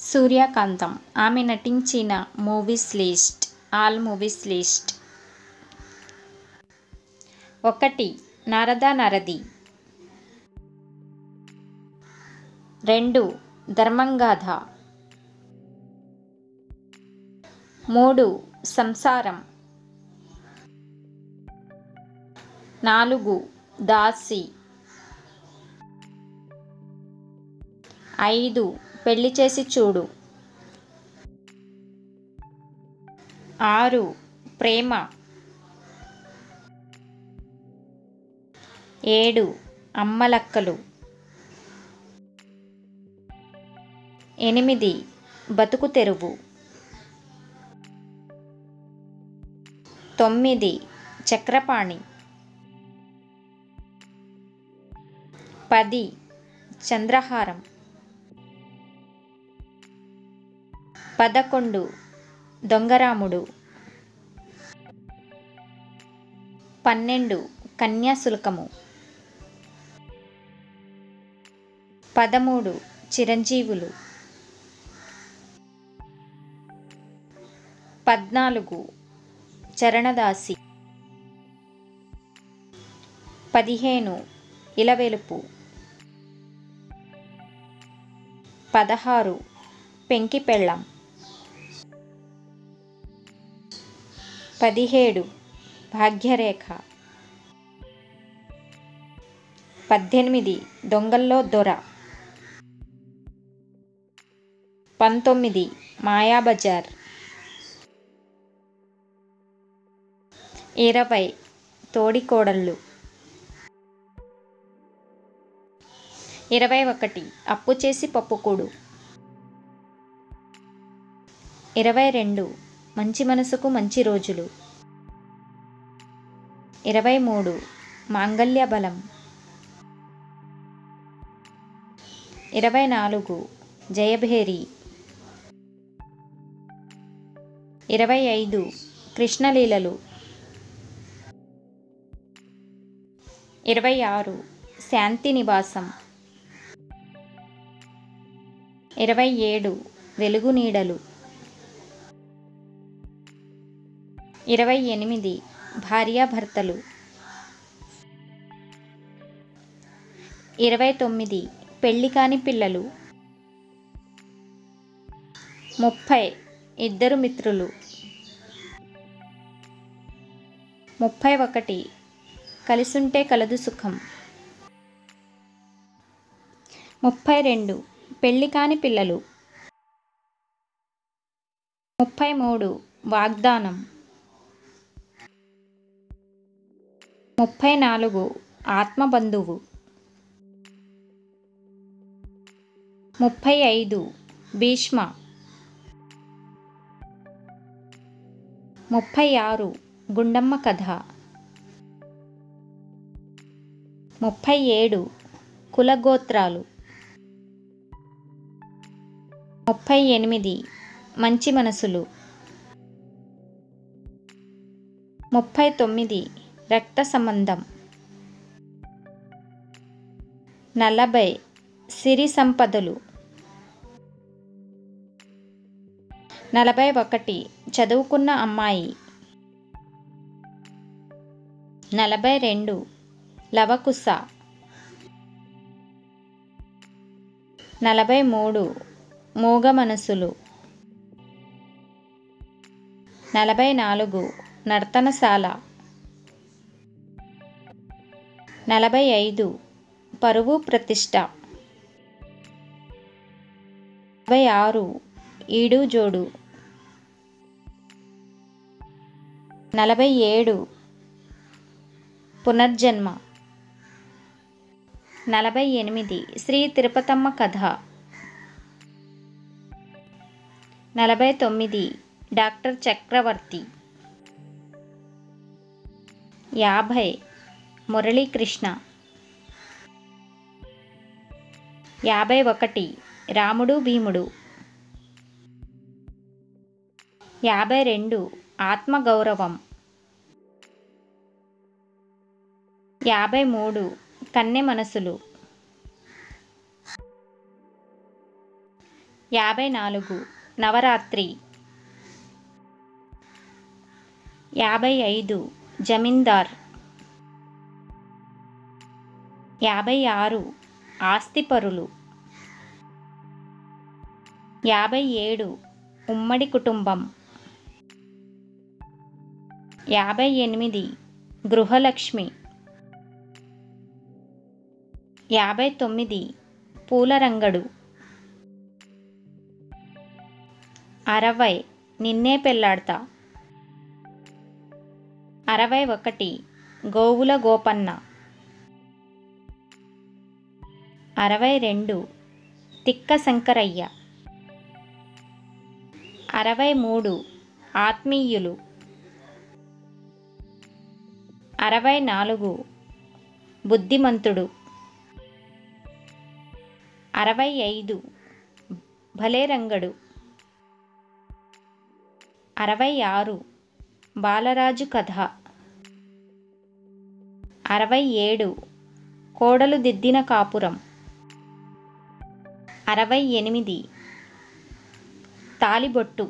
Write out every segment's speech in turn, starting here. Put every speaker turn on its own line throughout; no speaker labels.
సూర్యకాంతం ఆమె నటించిన movies list all movies list ఒకటి నారద నరది రెండు ధర్మంగాథ మూడు సంసారం నాలుగు దాసి ఐదు పెళ్లి చేసి చూడు ఆరు ప్రేమ ఏడు అమ్మలక్కలు ఎనిమిది బతుకు తెరువు తొమ్మిది చక్రపాణి పది చంద్రహారం పదకొండు దొంగరాముడు పన్నెండు కన్యాశుల్కము పదమూడు చిరంజీవులు పద్నాలుగు చరణదాసి పదిహేను ఇలవెలుపు పదహారు పెంకి పెళ్ళం పదిహేడు భాగ్యరేఖ పద్దెనిమిది దొంగల్లో దొర పంతొమ్మిది మాయాబజార్ ఇరవై తోడికోడళ్ళు ఇరవై ఒకటి అప్పు చేసి పప్పుకూడు ఇరవై రెండు మంచి మనసుకు మంచి రోజులు ఇరవై మూడు మాంగళ్య బలం ఇరవై నాలుగు జయభేరి ఇరవై ఐదు కృష్ణలీలలు ఇరవై ఆరు శాంతి నివాసం ఇరవై ఏడు వెలుగు నీడలు ఇరవై ఎనిమిది భార్యాభర్తలు ఇరవై తొమ్మిది పెళ్లి కాని పిల్లలు ముప్పై ఇద్దరు మిత్రులు ముప్పై ఒకటి కలిసుంటే కలదు సుఖం ముప్పై రెండు పెళ్లి కాని పిల్లలు ముప్పై మూడు వాగ్దానం ముప్పై నాలుగు ఆత్మబంధువు ముప్పై ఐదు భీష్మ ముప్పై ఆరు గుండమ్మ కథ ముప్పై ఏడు కులగోత్రాలు ముప్పై ఎనిమిది మంచి మనసులు ముప్పై తొమ్మిది రక్త సంబంధం నలభై సిరి సంపదలు నలభై ఒకటి చదువుకున్న అమ్మాయి నలభై రెండు లవకుశ నలభై మూడు మూగ మనసులు నలభై నాలుగు నర్తనశాల నలభై ఐదు పరువు ప్రతిష్ట నలభై ఆరు ఈడు జోడు నలభై ఏడు పునర్జన్మ నలభై ఎనిమిది శ్రీ తిరుపతమ్మ కథ నలభై తొమ్మిది డాక్టర్ చక్రవర్తి యాభై మురళీకృష్ణ యాభై ఒకటి రాముడు భీముడు యాభై రెండు ఆత్మగౌరవం యాభై మూడు కన్నె మనసులు యాభై నాలుగు నవరాత్రి యాభై ఐదు జమీందార్ యాభై ఆరు ఆస్తిపరులు యాభై ఏడు ఉమ్మడి కుటుంబం యాభై ఎనిమిది గృహలక్ష్మి యాభై తొమ్మిది పూలరంగడు అరవై నిన్నే పెళ్ళాడతా అరవై ఒకటి గోవుల గోపన్న అరవై రెండు తిక్క శంకరయ్య అరవై మూడు ఆత్మీయులు అరవై నాలుగు బుద్ధిమంతుడు అరవై ఐదు భలేరంగడు అరవై ఆరు బాలరాజు కథ అరవై ఏడు కోడలు దిద్దిన కాపురం అరవై ఎనిమిది తాలిబొట్టు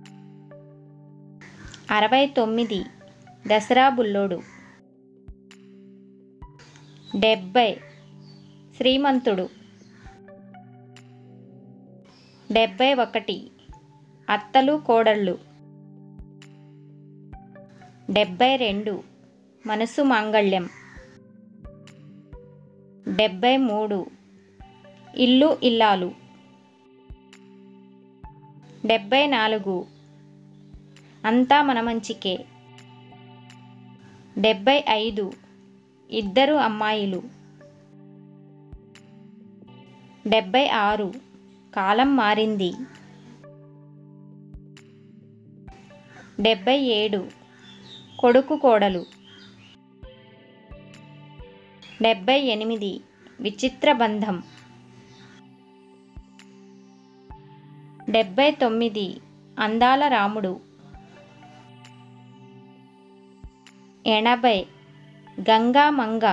అరవై తొమ్మిది దసరా బుల్లోడు డెబ్బై శ్రీమంతుడు డెబ్బై ఒకటి అత్తలు కోడళ్ళు డెబ్బై రెండు మనసు మాంగళ్యం డెబ్బై మూడు ఇల్లు ఇల్లాలు డెబ్బై నాలుగు అంతా మన మంచికే డెబ్బై ఐదు ఇద్దరు అమ్మాయిలు డెబ్బై ఆరు కాలం మారింది డెబ్బై ఏడు కొడుకు కోడలు డెబ్బై ఎనిమిది విచిత్ర బంధం డెబ్బై తొమ్మిది అందాల రాముడు ఎనభై గంగా మంగ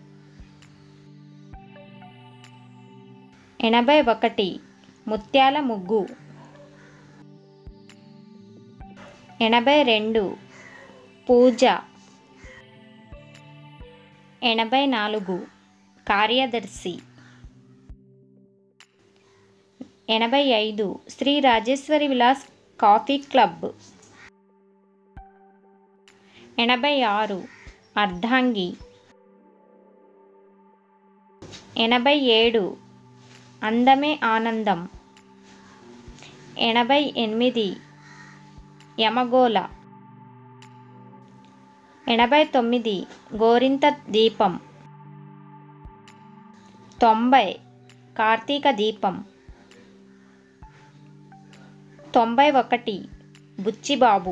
ఎనభై ఒకటి ముత్యాల ముగ్గు ఎనభై రెండు పూజ ఎనభై నాలుగు కార్యదర్శి ఎనభై ఐదు శ్రీ రాజేశ్వరి విలాస్ కాఫీ క్లబ్ ఎనభై ఆరు అర్ధాంగి ఎనభై ఏడు అందమే ఆనందం ఎనభై ఎనిమిది యమగోళ ఎనభై తొమ్మిది గోరింత దీపం తొంభై కార్తీక దీపం తొంభై ఒకటి బుచ్చిబాబు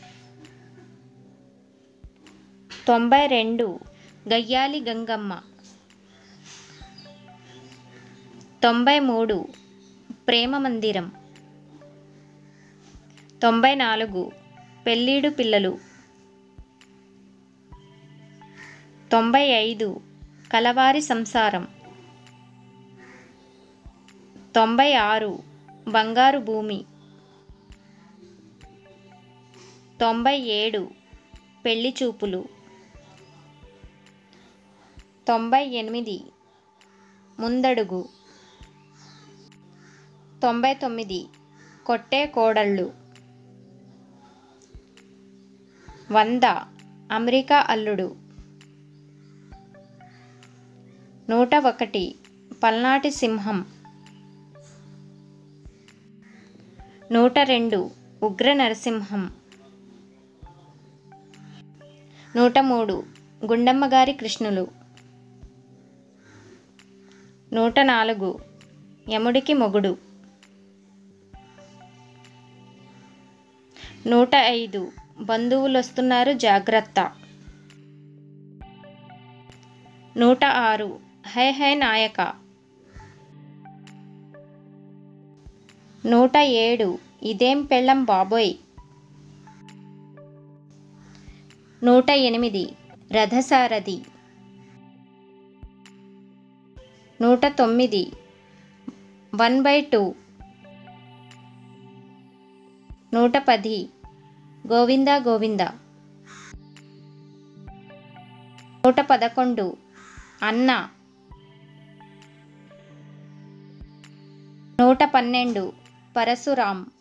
తొంభై రెండు గయ్యాలి గంగమ్మ తొంభై మూడు ప్రేమ మందిరం తొంభై నాలుగు పెళ్ళీడు పిల్లలు తొంభై ఐదు కలవారి సంసారం తొంభై ఆరు బంగారు భూమి తొంభై ఏడు పెళ్లి చూపులు తొంభై ఎనిమిది ముందడుగు తొంభై తొమ్మిది కొట్టే కోడళ్ళు వంద అమెరికా అల్లుడు నూట ఒకటి పల్నాటి సింహం నూట రెండు ఉగ్ర నరసింహం నూట మూడు గుండమ్మగారి కృష్ణులు నూట నాలుగు యముడికి మొగుడు నూట ఐదు బంధువులు వస్తున్నారు జాగ్రత్త నూట ఆరు హై హై నాయక నూట ఏడు ఇదేం పెళ్ళం బాబోయ్ నూట ఎనిమిది రథసారథి నూట తొమ్మిది వన్ బై టూ నూట పది గోవింద గోవింద నూట పదకొండు అన్న నూట పన్నెండు పరశురాం